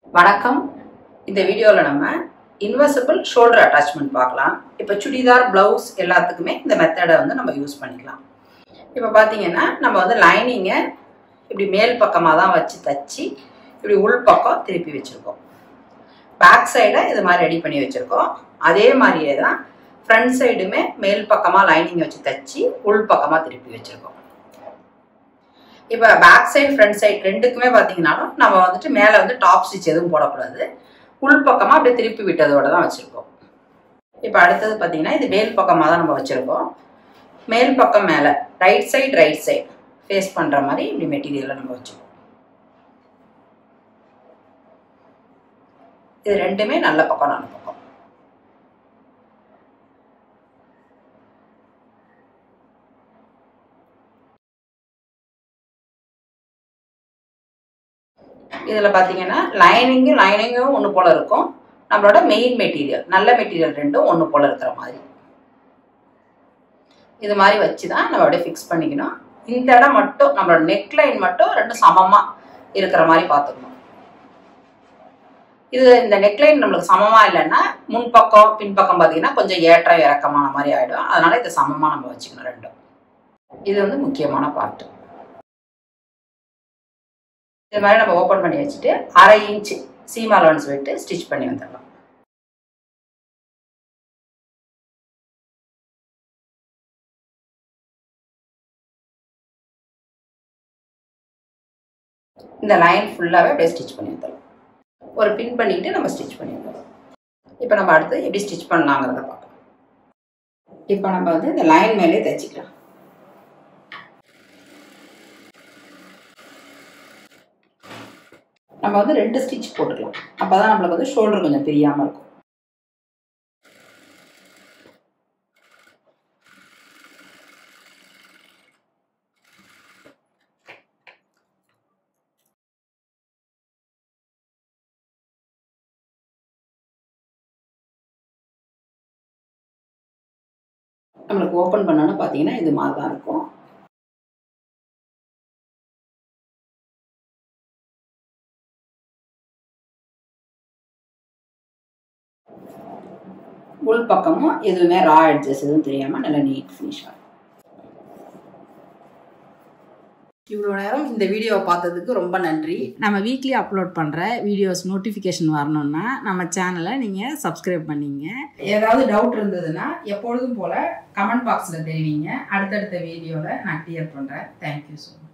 வணக்கம் இந்த வீடியோவில் நம்ம இன்வெர்சிபிள் ஷோல்டர் அட்டாச்மெண்ட் பார்க்கலாம் இப்போ சுடிதார் ப்ளவுஸ் எல்லாத்துக்குமே இந்த மெத்தடை வந்து நம்ம யூஸ் பண்ணிக்கலாம் இப்போ பார்த்தீங்கன்னா நம்ம வந்து லைனிங்கை இப்படி மேல் பக்கமாக தான் வச்சு தச்சு இப்படி உள் பக்கம் திருப்பி வச்சுருக்கோம் பேக் சைடை இது மாதிரி ரெடி பண்ணி வச்சுருக்கோம் அதே மாதிரியே தான் ஃப்ரண்ட் சைடுமே மேல் பக்கமாக லைனிங் வச்சு தச்சு உள் பக்கமாக திருப்பி வச்சுருக்கோம் இப்போ பேக் சைடு ஃப்ரண்ட் சைடு ரெண்டுக்குமே பார்த்தீங்கன்னாலும் நம்ம வந்துட்டு மேலே வந்து டாப் ஸ்டிச் எதுவும் போடக்கூடாது உள் பக்கமாக அப்படியே திருப்பி விட்டதோட தான் வச்சுருக்கோம் இப்போ அடுத்தது பார்த்தீங்கன்னா இது மேல் பக்கமாக தான் நம்ம வச்சுருக்கோம் மேல் பக்கம் மேலே right side right side face பண்ணுற மாதிரி இப்படி மெட்டீரியலை நம்ம வச்சுருக்கோம் இது ரெண்டுமே நல்ல பக்கம் நல்ல பக்கம் இதில் பார்த்தீங்கன்னா லைனிங்கும் லைனிங்கும் ஒன்று போல் இருக்கும் நம்மளோட மெயின் மெட்டீரியல் நல்ல மெட்டீரியல் ரெண்டும் ஒன்று போல் இருக்கிற மாதிரி இது மாதிரி வச்சு தான் நம்ம அப்படியே ஃபிக்ஸ் பண்ணிக்கணும் இந்த இடம் மட்டும் நம்மளோட நெக் லைன் மட்டும் ரெண்டும் சமமாக இருக்கிற மாதிரி பார்த்துக்கணும் இது இந்த நெக்லைன் நம்மளுக்கு சமமாக இல்லைன்னா முன்பக்கம் பின்பக்கம் பார்த்தீங்கன்னா கொஞ்சம் ஏற்றம் இறக்கமான மாதிரி ஆகிடும் அதனால இதை சமமாக நம்ம வச்சுக்கணும் ரெண்டும் இது வந்து முக்கியமான பார்ட்டு இது மாதிரி நம்ம ஓப்பன் பண்ணி வச்சுட்டு அரை இன்ச்சு சீம் அலவன்ஸ் விட்டு ஸ்டிச் பண்ணி வந்துடலாம் இந்த லைன் ஃபுல்லாகவே அப்படியே ஸ்டிச் பண்ணி வந்துடலாம் ஒரு பின் பண்ணிட்டு நம்ம ஸ்டிச் பண்ணி வந்துடலாம் இப்போ நம்ம அடுத்து எப்படி ஸ்டிச் பண்ணலாங்கிறத பார்க்கலாம் இப்போ நம்ம வந்து இந்த லைன் மேலே தைச்சிக்கலாம் நம்ம வந்து ரெண்டு ஸ்டிச் போட்டுக்கலாம் அப்போ தான் நம்மளுக்கு வந்து ஷோல்டர் கொஞ்சம் பிரியாமல் இருக்கும் நம்மளுக்கு ஓப்பன் பண்ணோன்னு பார்த்தீங்கன்னா இது மாதிரி தான் இருக்கும் உள் பக்கமும் எதுவுமே ரா எட்ஜஸ் எதுவும் தெரியாமல் நல்லா நீட் ஃபினிஷ் ஆகும் இவ்வளோ நேரம் இந்த வீடியோவை பார்த்ததுக்கு ரொம்ப நன்றி நம்ம வீக்லி அப்லோட் பண்ணுற வீடியோஸ் நோட்டிஃபிகேஷன் வரணும்னா நம்ம சேனலை நீங்கள் சப்ஸ்கிரைப் பண்ணிங்க ஏதாவது டவுட் இருந்ததுன்னா எப்பொழுதும் போல் கமெண்ட் பாக்ஸில் தெரிவிங்க அடுத்தடுத்த வீடியோவில் நான் கிளியர் பண்ணுறேன் தேங்க்யூ ஸோ மச்